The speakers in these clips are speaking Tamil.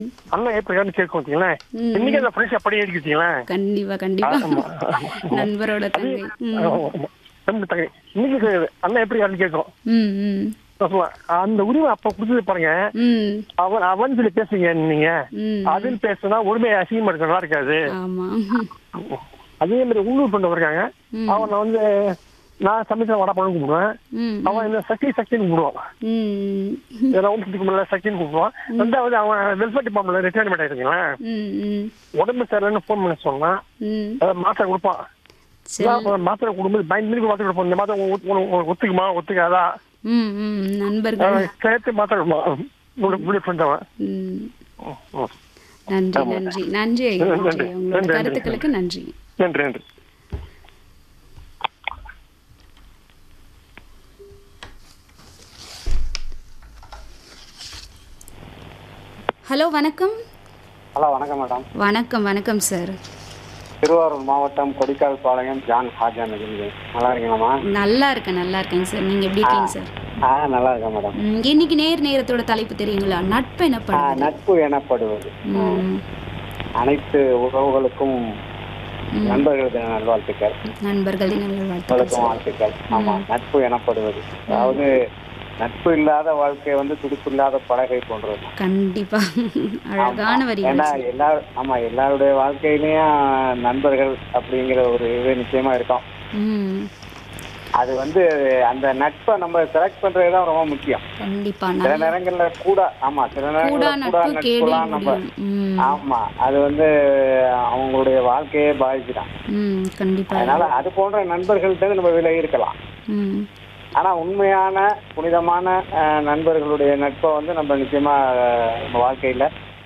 அண்ணன் எப்படி இருக்கான்னு கேட்கும் வச்சுங்களேன் ம். இன்னைக்கு அந்த ஃப்ரெண்ட்ஸ் அப்படியே இருக்கு வச்சுங்களேன் கண்டிப்பா கண்டிப்பா ஆமா. நண்பரோட தங்கை ம். ஆமா, ஆமா. தம்பி தங்கை இன்னைக்கு அண்ணன் எப்படி இருக்கான்னு கேட்கும் ம் ம் நான் சொல்லுவேன், அந்த உரிமை அப்ப கொடுத்தது பாருங்க ம் அவன் அவன் சொல்லி பேசுங்க நீங்க ம் அதுன்னு பேசுனா உரிமையை அசிங்கமா இருக்க நல்லா இருக்காது ஆமா அதே மாதிரி உள்ளூர் பண்ண இருக்காங்க ம். அவனை வந்து நான் சமைச்ச வடை பழம் கூப்பிடுவேன் ம் அவன் என்ன சக்தி சக்தின்னு கூப்பிடுவான் ம் ஏன்னா ஒன்று முடியல சக்தின்னு கூப்பிடுவான் ரெண்டாவது அவன் வெல்ஃபேர் டிபார்ட்மெண்ட்ல ரிட்டையர்மெண்ட் ஆயிருக்கீங்களா ம் ம் உடம்பு சரியில்லைன்னு ஃபோன் பண்ணி சொன்னான் ம் அதாவது மாத்திரை கொடுப்பான் சரி நான் மாத்திரை கொடுக்கும்போது பயந்து மாத்திரை கொடுப்போம் இந்த மாத்திரை உனக்கு- உனக்கு- உனக்கு ஒத்துக்குமா ஒத்துக்காதா ம் ம் நண்பர்கள் அவன் சேர்த்து மாத்திரை கொடுப்பான் உங்களுடைய ஃப்ரெண்ட் அவன் ம் ம், ம். நன்றி நன்றி நன்றி ஐயா நன்றி, நன்றி உங்களோட நன்றி, கருத்துக்களுக்கு நன்றி நன்றி நன்றி ஹலோ வணக்கம் ஹலோ வணக்கம் மேடம் வணக்கம் வணக்கம் சார் திருவாரூர் மாவட்டம் கொடிக்கால் பாளையம் ஜான் ஹாஜா நகருங்க நல்லா இருக்கீங்களாம்மா நல்லா இருக்கேன் நல்லா இருக்கேங்க சார் நீங்க எப்படி இருக்கீங்க சார் ஆ நல்லா இருக்கேன் மேடம் ம், இன்னைக்கு நேர் நேரத்தோட தலைப்பு தெரியுங்களா நட்பு ஆ, எனப்படுவது நட்பு எனப்படுவது ம், அனைத்து உறவுகளுக்கும் நண்பர்கள் தின நல்வாழ்த்துக்கள் நண்பர்களின் நல்வாழ்த்துக்கள் உங்களுக்கும் சார் வாழ்த்துக்கள் ஆமா நட்பு எனப்படுவது அதாவது நட்பு இல்லாத வாழ்க்கை வந்து துடிப்பு இல்லாத படகை போன்றது கண்டிப்பா அழகான வரி ஏன்னா எல்லா ஆமா எல்லாருடைய வாழ்க்கையிலயும் நண்பர்கள் அப்படிங்கிற ஒரு இது நிச்சயமா இருக்கும் ம் அது வந்து அந்த நட்பை நம்ம செலக்ட் பண்றது தான் ரொம்ப முக்கியம் கண்டிப்பா சில நல்ல நேரங்கள்ல கூட ஆமா சில கூட நேரங்கள்ல கூட நட்பு கேடு நட்புலாம் நம்ம முடியும் ம் ஆமா அது வந்து அவங்களுடைய வாழ்க்கையே பாதிச்சுதான் ம் கண்டிப்பா அதனால அது போன்ற நண்பர்கள்ட்ட நம்ம விலகி இருக்கலாம் ம் ஆனா உண்மையான புனிதமான அஹ், நண்பர்களுடைய நட்பை வந்து நம்ம நிச்சயமா அஹ், நம்ம வாழ்க்கையில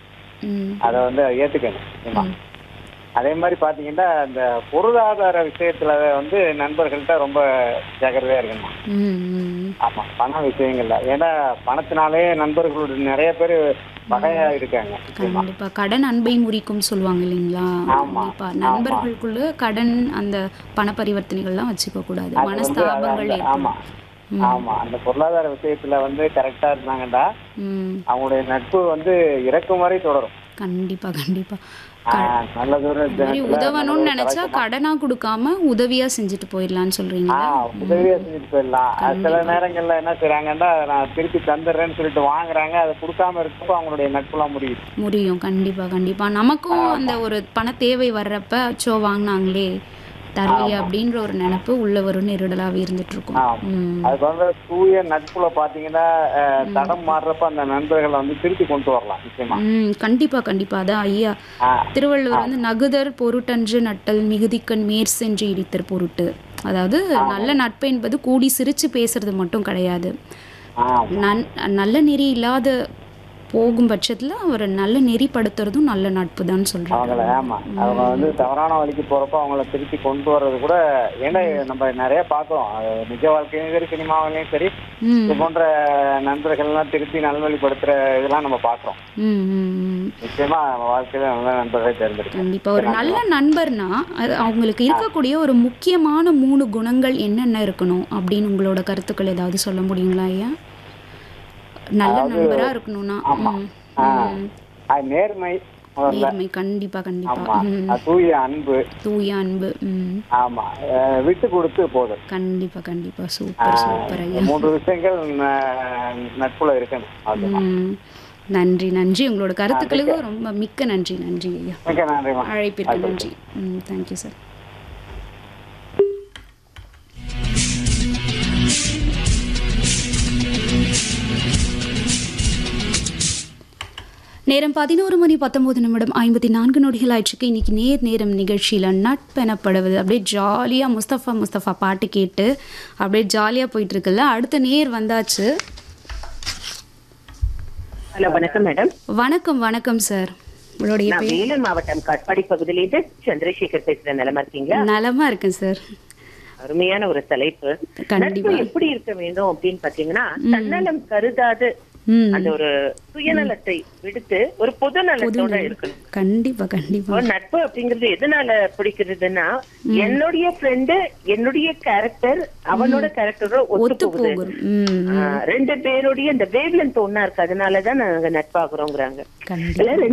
ம் அதை வந்து ஏத்துக்கணும் நிச்சயமா. அதே மாதிரி பாத்தீங்கன்னா இந்த பொருளாதார விஷயத்துல வந்து நண்பர்கள்ட்ட ரொம்ப ஜாக்கிரதையா இருக்கணும் ம் ம் ஆமா பண விஷயங்கள்ல ஏன்னா பணத்தினாலே நண்பர்களுடைய நிறைய பேர் வகையா இருக்காங்க நிச்சயமா. கண்டிப்பா கடன் அன்பை முறிக்கும் சொல்லுவாங்க இல்லைங்களா ஆமா, கண்டிப்பா நண்பர்களுக்குள்ள கடன் அந்த பண பரிவர்த்தனைகள்லாம் வச்சுக்க கூடாது அது வந்து மனஸ்தாபங்கள் அந்த- ஆமா ஏற்படும் ஆமா அந்த பொருளாதார விஷயத்துல வந்து கரெக்டா இருந்தாங்கடா ம் அவங்களுடைய நட்பு வந்து இறக்கும் வரை தொடரும் கண்டிப்பா கண்டிப்பா ஆஹ் நல்ல தூரம் இந்த மாதிரி உதவணும்னு நினைச்சா கடனா கொடுக்காம உதவியா செஞ்சுட்டு போயிடலாம்னு சொல்றீங்களா ஆஹ் உதவியா செஞ்சுட்டு போயிடலாம் அது சில நேரங்கள்ல என்ன செய்றாங்கன்னா நான் திருப்பி தந்துடுறேன்னு சொல்லிட்டு வாங்குறாங்க அதை கொடுக்காம இருக்கப்போ அவங்களுடைய நட்புலாம் முடியுது முடியும் கண்டிப்பா கண்டிப்பா நமக்கும் அந்த ஒரு பண தேவை வர்றப்ப அச்சோ வாங்கினாங்களே தரலையே அப்படின்ற ஒரு நினைப்பு உள்ள வரும் நெருடலாவே இருந்துட்டு இருக்கும் ஆமா. ம் அதுக்கு வந்து தூய நட்புல பாத்தீங்கன்னா அஹ், தடம் மாறுறப்ப அந்த நண்பர்களை வந்து திருப்பி கொண்டு வரலாம் நிச்சயமா ம் கண்டிப்பா கண்டிப்பா அதான் ஐயா ஆஹ் திருவள்ளுவர் வந்து நகுதர் பொருட்டன்று நட்டல் மிகுதிக்கண் மேற் சென்று இடித்தர் பொருட்டு அதாவது நல்ல நட்பு என்பது கூடி சிரிச்சு பேசுறது மட்டும் கிடையாது ஆஹ் நன் நல்ல நெறி இல்லாத போகும் பட்சத்துல அவரை நல்ல நெறிப்படுத்துறதும் நல்ல நட்பு தான் சொல்றாங்க அவங்கள ஆமா அவங்க வந்து தவறான வழிக்கு போறப்ப அவங்கள திருப்பி கொண்டு வர்றது கூட ஏன்னா நம்ம நிறைய பார்க்கிறோம் அது நிஜ வாழ்க்கையும் சரி சினிமாவிலையும் சரி ம் இது போன்ற நண்பர்கள்லாம் திருப்பி நல்வழிப்படுத்துற இதெல்லாம் நம்ம பார்க்கிறோம் ம் ம், ம் நிச்சயமா நம்ம வாழ்க்கையில நல்ல நண்பர்களை தேர்ந்தெடுக்கணும் கண்டிப்பா ஒரு நல்ல நண்பர்னா அது அவங்களுக்கு இருக்கக்கூடிய ஒரு முக்கியமான மூணு குணங்கள் என்னென்ன இருக்கணும் அப்படின்னு உங்களோட கருத்துக்கள் ஏதாவது சொல்ல முடியுங்களா ஐயா நல்ல நண்பரா இருக்கணும்னா ம், ம். அது நேர்மை முதல்ல நேர்மை கண்டிப்பா கண்டிப்பா ஆமா ம். அது தூய அன்பு தூய அன்பு ம் ஆமா அஹ் விட்டு கொடுத்து போதும் கண்டிப்பா கண்டிப்பா சூப்பர் சூப்பர் இந்த ஐயா மூன்று விஷயங்கள் ந- நட்புல இருக்கணும் அதுதான் ம் நன்றி நன்றி உங்களோட கருத்துக்களுக்கு ரொம்ப மிக்க நன்றி நன்றி ஐயா மிக்க நன்றிமா அழைப்பிற்கு நன்றி ம் தேங்க்யூ சார் நேரம் பதினோரு மணி பத்தொன்பது நிமிடம் ஐம்பத்தி நான்கு நொடிகள் ஆயிடுச்சுக்கு இன்னைக்கு நேர் நேரம் நிகழ்ச்சியில் நட்பெனப்படுவது அப்படியே ஜாலியாக முஸ்தஃபா முஸ்தஃபா பாட்டு கேட்டு அப்படியே ஜாலியாக போயிட்டு இருக்குல்ல அடுத்த நேர் வந்தாச்சு ஹலோ வணக்கம் மேடம் வணக்கம் வணக்கம் சார் உங்களுடைய நான் பேர் வேலூர் மாவட்டம் காட்பாடி பகுதியிலிருந்து சந்திரசேகர் பேசுறேன் நிலமா இருக்கீங்களா நலமா இருக்கேன் சார் அருமையான ஒரு தலைப்பு கண்டிப்பா. நட்பு எப்படி இருக்க வேண்டும் அப்படின்னு பாத்தீங்கன்னா தன்னலம் கருதாது ம் அந்த ஒரு சுயநலத்தை விடுத்து ஒரு பொது நலத்தோட இருக்கணும் கண்டிப்பா கண்டிப்பா இப்போ நட்பு அப்படிங்கிறது எதனால பிடிக்கிறதுன்னா என்னுடைய ஃப்ரெண்டு என்னுடைய கேரக்டர் அவனோட கேரக்டரோட ஒத்து ஒத்து போகுது போகும் ம் ஆஹ் ரெண்டு பேருடைய இந்த வேவ் லென்த் ஒன்னா இருக்கு அதனாலதான் நாங்க நட்பாகிறோங்கிறாங்க கண்டிப்பா இல்ல